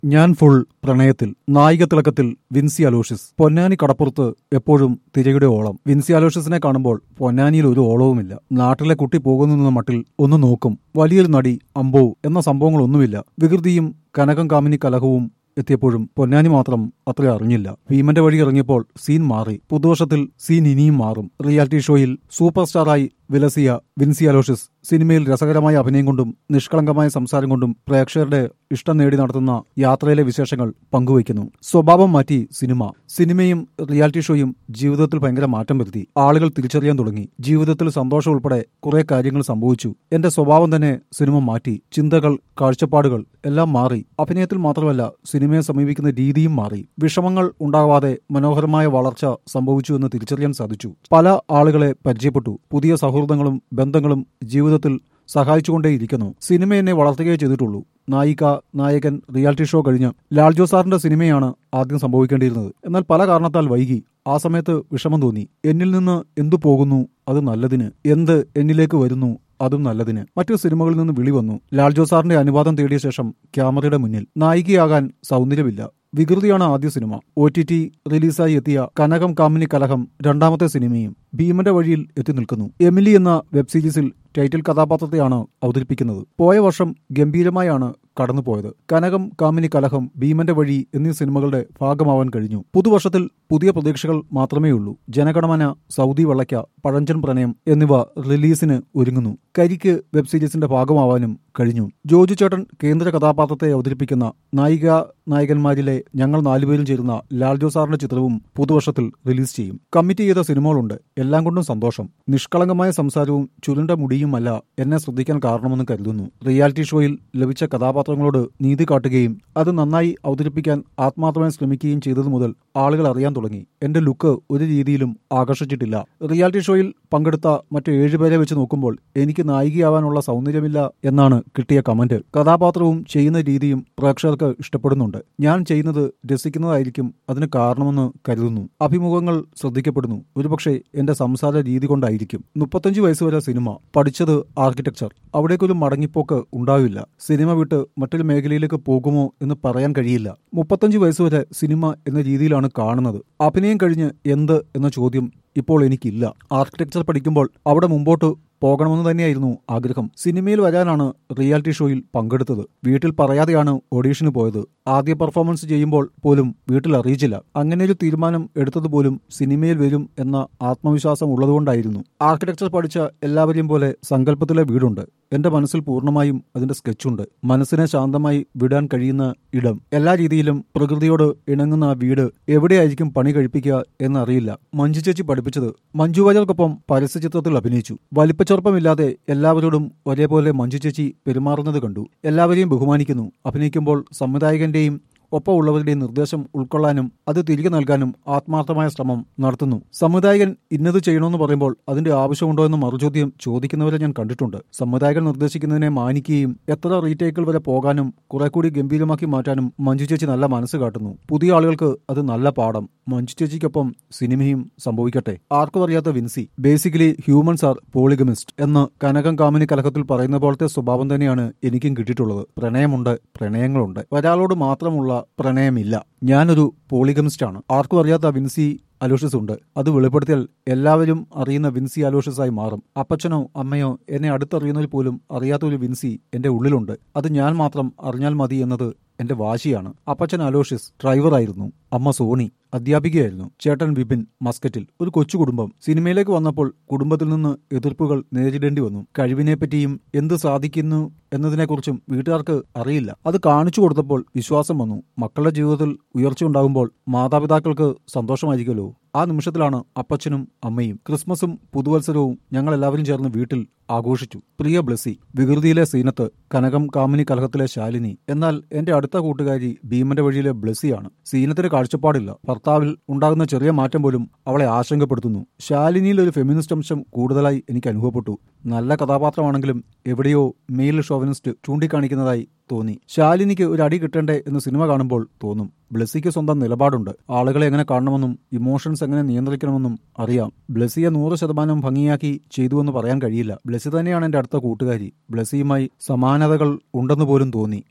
ഞാൻ ഫുൾ പ്രണയത്തിൽ നായിക തിളക്കത്തിൽ വിൻസി അലോഷ്യസ് പൊന്നാനി കടപ്പുറത്ത് എപ്പോഴും തിരയുടെ ഓളം വിൻസി അലോഷ്യസിനെ കാണുമ്പോൾ പൊന്നാനിയിൽ ഒരു ഓളവുമില്ല നാട്ടിലെ കുട്ടി പോകുന്നു എന്ന മട്ടിൽ ഒന്ന് നോക്കും വലിയൊരു നടി അമ്പോ എന്ന സംഭവങ്ങളൊന്നുമില്ല വികൃതിയും കനകം കാമിനി കലഹവും എത്തിയപ്പോഴും പൊന്നാനി മാത്രം അത്ര അറിഞ്ഞില്ല ഭീമന്റെ വഴി ഇറങ്ങിയപ്പോൾ സീൻ മാറി പുതുവർഷത്തിൽ സീൻ ഇനിയും മാറും റിയാലിറ്റി ഷോയിൽ സൂപ്പർ സ്റ്റാറായി വിലസിയ വിൻസി അലോഷ്യസ് സിനിമയിൽ രസകരമായ അഭിനയം കൊണ്ടും നിഷ്കളങ്കമായ സംസാരം കൊണ്ടും പ്രേക്ഷകരുടെ ഇഷ്ടം നേടി നടത്തുന്ന യാത്രയിലെ വിശേഷങ്ങൾ പങ്കുവയ്ക്കുന്നു സ്വഭാവം മാറ്റി സിനിമ സിനിമയും റിയാലിറ്റി ഷോയും ജീവിതത്തിൽ ഭയങ്കര മാറ്റം വരുത്തി ആളുകൾ തിരിച്ചറിയാൻ തുടങ്ങി ജീവിതത്തിൽ സന്തോഷം ഉൾപ്പെടെ കുറെ കാര്യങ്ങൾ സംഭവിച്ചു എന്റെ സ്വഭാവം തന്നെ സിനിമ മാറ്റി ചിന്തകൾ കാഴ്ചപ്പാടുകൾ എല്ലാം മാറി അഭിനയത്തിൽ മാത്രമല്ല സിനിമയെ സമീപിക്കുന്ന രീതിയും മാറി വിഷമങ്ങൾ ഉണ്ടാവാതെ മനോഹരമായ വളർച്ച സംഭവിച്ചു എന്ന് തിരിച്ചറിയാൻ സാധിച്ചു പല ആളുകളെ പരിചയപ്പെട്ടു പുതിയ സൗഹൃദങ്ങളും ബന്ധങ്ങളും ജീവിതത്തിൽ സഹായിച്ചുകൊണ്ടേയിരിക്കുന്നു സിനിമ എന്നെ വളർത്തുകയേ ചെയ്തിട്ടുള്ളൂ നായിക നായകൻ റിയാലിറ്റി ഷോ കഴിഞ്ഞ് ലാൽജോ സാറിന്റെ സിനിമയാണ് ആദ്യം സംഭവിക്കേണ്ടിയിരുന്നത് എന്നാൽ പല കാരണത്താൽ വൈകി ആ സമയത്ത് വിഷമം തോന്നി എന്നിൽ നിന്ന് എന്തു പോകുന്നു അത് നല്ലതിന് എന്ത് എന്നിലേക്ക് വരുന്നു അതും നല്ലതിന് മറ്റു സിനിമകളിൽ നിന്ന് വിളി വന്നു ലാൽജോ സാറിന്റെ അനുവാദം തേടിയ ശേഷം ക്യാമറയുടെ മുന്നിൽ നായികയാകാൻ സൗന്ദര്യമില്ല വികൃതിയാണ് ആദ്യ സിനിമ ഒ ടി ടി റിലീസായി എത്തിയ കനകം കാമിനി കലഹം രണ്ടാമത്തെ സിനിമയും ഭീമന്റെ വഴിയിൽ എത്തി നിൽക്കുന്നു എമിലി എന്ന വെബ് സീരീസിൽ ടൈറ്റിൽ കഥാപാത്രത്തെയാണ് അവതരിപ്പിക്കുന്നത് പോയ വർഷം ഗംഭീരമായാണ് കടന്നുപോയത് കനകം കാമിനി കലഹം ഭീമന്റെ വഴി എന്നീ സിനിമകളുടെ ഭാഗമാവാൻ കഴിഞ്ഞു പുതുവർഷത്തിൽ പുതിയ പ്രതീക്ഷകൾ മാത്രമേ ഉള്ളൂ ജനഗണമന സൗദി വെള്ളയ്ക്ക പഴഞ്ചൻ പ്രണയം എന്നിവ റിലീസിന് ഒരുങ്ങുന്നു കരിക്ക് വെബ് സീരീസിന്റെ ഭാഗമാവാനും കഴിഞ്ഞു ജോജു ചേട്ടൻ കേന്ദ്ര കഥാപാത്രത്തെ അവതരിപ്പിക്കുന്ന നായിക നായകന്മാരിലെ ഞങ്ങൾ നാലുപേരും ചേരുന്ന ലാൽജോ സാറിന്റെ ചിത്രവും പുതുവർഷത്തിൽ റിലീസ് ചെയ്യും കമ്മിറ്റ് ചെയ്ത സിനിമകളുണ്ട് എല്ലാം കൊണ്ടും സന്തോഷം നിഷ്കളങ്കമായ സംസാരവും ചുരുണ്ട മുടിയുമല്ല എന്നെ ശ്രദ്ധിക്കാൻ കാരണമെന്ന് കരുതുന്നു റിയാലിറ്റി ഷോയിൽ ലഭിച്ച കഥാപാത്രങ്ങളോട് നീതി കാട്ടുകയും അത് നന്നായി അവതരിപ്പിക്കാൻ ആത്മാർത്ഥമായി ശ്രമിക്കുകയും ചെയ്തതു മുതൽ ആളുകൾ അറിയാൻ തുടങ്ങി എന്റെ ലുക്ക് ഒരു രീതിയിലും ആകർഷിച്ചിട്ടില്ല റിയാലിറ്റി ഷോയിൽ പങ്കെടുത്ത മറ്റു ഏഴുപേരെ വെച്ച് നോക്കുമ്പോൾ എനിക്ക് നായികയാവാനുള്ള സൗന്ദര്യമില്ല എന്നാണ് കിട്ടിയ കമന്റ് കഥാപാത്രവും ചെയ്യുന്ന രീതിയും പ്രേക്ഷകർക്ക് ഇഷ്ടപ്പെടുന്നുണ്ട് ഞാൻ ചെയ്യുന്നത് രസിക്കുന്നതായിരിക്കും അതിന് കാരണമെന്ന് കരുതുന്നു അഭിമുഖങ്ങൾ ശ്രദ്ധിക്കപ്പെടുന്നു ഒരുപക്ഷെ എന്റെ സംസാര രീതി കൊണ്ടായിരിക്കും മുപ്പത്തഞ്ചു വയസ്സ് വരെ സിനിമ പഠിച്ചത് ആർക്കിടെക്ചർ അവിടേക്കൊരു മടങ്ങിപ്പോക്ക് ഉണ്ടാവില്ല സിനിമ വിട്ട് മറ്റൊരു മേഖലയിലേക്ക് പോകുമോ എന്ന് പറയാൻ കഴിയില്ല മുപ്പത്തഞ്ചു വയസ്സ് വരെ സിനിമ എന്ന രീതിയിലാണ് കാണുന്നത് അഭിനയം കഴിഞ്ഞ് എന്ത് എന്ന ചോദ്യം ഇപ്പോൾ എനിക്കില്ല ആർക്കിടെക്ചർ പഠിക്കുമ്പോൾ അവിടെ മുമ്പോട്ട് പോകണമെന്ന് തന്നെയായിരുന്നു ആഗ്രഹം സിനിമയിൽ വരാനാണ് റിയാലിറ്റി ഷോയിൽ പങ്കെടുത്തത് വീട്ടിൽ പറയാതെയാണ് ഓഡീഷന് പോയത് ആദ്യ പെർഫോമൻസ് ചെയ്യുമ്പോൾ പോലും വീട്ടിൽ അറിയിച്ചില്ല അങ്ങനെ ഒരു തീരുമാനം എടുത്തത് പോലും സിനിമയിൽ വരും എന്ന ആത്മവിശ്വാസം ഉള്ളതുകൊണ്ടായിരുന്നു ആർക്കിടെക്ചർ പഠിച്ച എല്ലാവരെയും പോലെ സങ്കല്പത്തിലെ വീടുണ്ട് എന്റെ മനസ്സിൽ പൂർണ്ണമായും അതിന്റെ സ്കെച്ചുണ്ട് മനസ്സിനെ ശാന്തമായി വിടാൻ കഴിയുന്ന ഇടം എല്ലാ രീതിയിലും പ്രകൃതിയോട് ഇണങ്ങുന്ന ആ വീട് എവിടെയായിരിക്കും പണി കഴിപ്പിക്കുക എന്നറിയില്ല മഞ്ജു ചേച്ചി പഠിപ്പിച്ചത് മഞ്ജു വാര്യർക്കൊപ്പം പരസ്യചിത്രത്തിൽ അഭിനയിച്ചു വലിപ്പച്ചെറുപ്പമില്ലാതെ എല്ലാവരോടും ഒരേപോലെ മഞ്ജു ചേച്ചി പെരുമാറുന്നത് കണ്ടു എല്ലാവരെയും ബഹുമാനിക്കുന്നു അഭിനയിക്കുമ്പോൾ സംവിധായകന്റെയും ഒപ്പമുള്ളവരുടെ നിർദ്ദേശം ഉൾക്കൊള്ളാനും അത് തിരികെ നൽകാനും ആത്മാർത്ഥമായ ശ്രമം നടത്തുന്നു സംവിധായകൻ ഇന്നത് ചെയ്യണമെന്ന് പറയുമ്പോൾ അതിന്റെ ആവശ്യമുണ്ടോ എന്ന് മറുചോദ്യം ചോദിക്കുന്നവരെ ഞാൻ കണ്ടിട്ടുണ്ട് സംവിധായകൻ നിർദ്ദേശിക്കുന്നതിനെ മാനിക്കുകയും എത്ര റീടേക്കുകൾ വരെ പോകാനും കുറെ കൂടി ഗംഭീരമാക്കി മാറ്റാനും മഞ്ജു ചേച്ചി നല്ല മനസ്സ് കാട്ടുന്നു പുതിയ ആളുകൾക്ക് അത് നല്ല പാഠം മഞ്ജു ചേച്ചിക്കൊപ്പം സിനിമയും സംഭവിക്കട്ടെ ആർക്കും അറിയാത്ത Vincy basically humans are polygamist എന്ന് കനകം കാമിനി കലഹത്തിൽ പറയുന്ന പോലത്തെ സ്വഭാവം തന്നെയാണ് എനിക്കും കിട്ടിയിട്ടുള്ളത് പ്രണയമുണ്ട് പ്രണയങ്ങളുണ്ട് ഒരാളോട് മാത്രമുള്ള പ്രണയമില്ല ഞാനൊരു പോളിഗമിസ്റ്റ് ആണ് ആർക്കും അറിയാത്ത വിൻസി അലോഷ്യസ് ഉണ്ട് അത് വെളിപ്പെടുത്തിയാൽ എല്ലാവരും അറിയുന്ന വിൻസി അലോഷ്യസ് ആയി മാറും അപ്പച്ചനോ അമ്മയോ എന്നെ അടുത്തറിയുന്നവർ പോലും അറിയാത്ത ഒരു വിൻസി എന്റെ ഉള്ളിലുണ്ട് അത് ഞാൻ മാത്രം അറിഞ്ഞാൽ മതി എന്നത് എന്റെ വാശിയാണ് അപ്പച്ചൻ അലോഷ്യസ് ഡ്രൈവറായിരുന്നു അമ്മ സോണി അധ്യാപികയായിരുന്നു ചേട്ടൻ വിപിൻ മസ്കറ്റിൽ ഒരു കൊച്ചു കുടുംബം സിനിമയിലേക്ക് വന്നപ്പോൾ കുടുംബത്തിൽ നിന്ന് എതിർപ്പുകൾ നേരിടേണ്ടി വന്നു കഴിവിനെപ്പറ്റിയും എന്ത് സാധിക്കുന്നു എന്നതിനെക്കുറിച്ചും വീട്ടുകാർക്ക് അറിയില്ല അത് കാണിച്ചു കൊടുത്തപ്പോൾ വിശ്വാസം വന്നു മക്കളുടെ ജീവിതത്തിൽ ഉയർച്ച ഉണ്ടാകുമ്പോൾ മാതാപിതാക്കൾക്ക് സന്തോഷമായിരിക്കുമല്ലോ ആ നിമിഷത്തിലാണ് അപ്പച്ചനും അമ്മയും ക്രിസ്മസും പുതുവത്സരവും ഞങ്ങൾ എല്ലാവരും ചേർന്ന് വീട്ടിൽ ആഘോഷിച്ചു പ്രിയ ബ്ലസ്സി വികൃതിയിലെ സീനത്ത് കനകം കാമിനി കലഹത്തിലെ ശാലിനി എന്നാൽ എന്റെ അടുത്ത കൂട്ടുകാരി ഭീമന്റെ വഴിയിലെ ബ്ലസ്സിയാണ് സീനത്തിന് കാഴ്ചപ്പാടില്ല ഭർത്താവിൽ ഉണ്ടാകുന്ന ചെറിയ മാറ്റം പോലും അവളെ ആശങ്കപ്പെടുത്തുന്നു ശാലിനിയിൽ ഒരു ഫെമിനിസ്റ്റ് അംശം കൂടുതലായി എനിക്ക് അനുഭവപ്പെട്ടു നല്ല കഥാപാത്രമാണെങ്കിലും എവിടെയോ മെയിൽ ഷോവനിസ്റ്റ് ചൂണ്ടിക്കാണിക്കുന്നതായി തോന്നി ശാലിനിക്ക് ഒരു അടി കിട്ടണ്ടേ എന്ന് സിനിമ കാണുമ്പോൾ തോന്നും ബ്ലെസ്സിക്ക് സ്വന്തം നിലപാടുണ്ട് ആളുകളെ എങ്ങനെ കാണണമെന്നും ഇമോഷൻസ് എങ്ങനെ നിയന്ത്രിക്കണമെന്നും അറിയാം ബ്ലെസ്സിയെ നൂറ് ശതമാനം ഭംഗിയാക്കി ചെയ്തുവെന്ന് പറയാൻ കഴിയില്ല ബ്ലെസ്സി തന്നെയാണ് എന്റെ അടുത്ത കൂട്ടുകാരി ബ്ലെസ്സിയുമായി സമാനതകൾ ഉണ്ടെന്ന് പോലും തോന്നി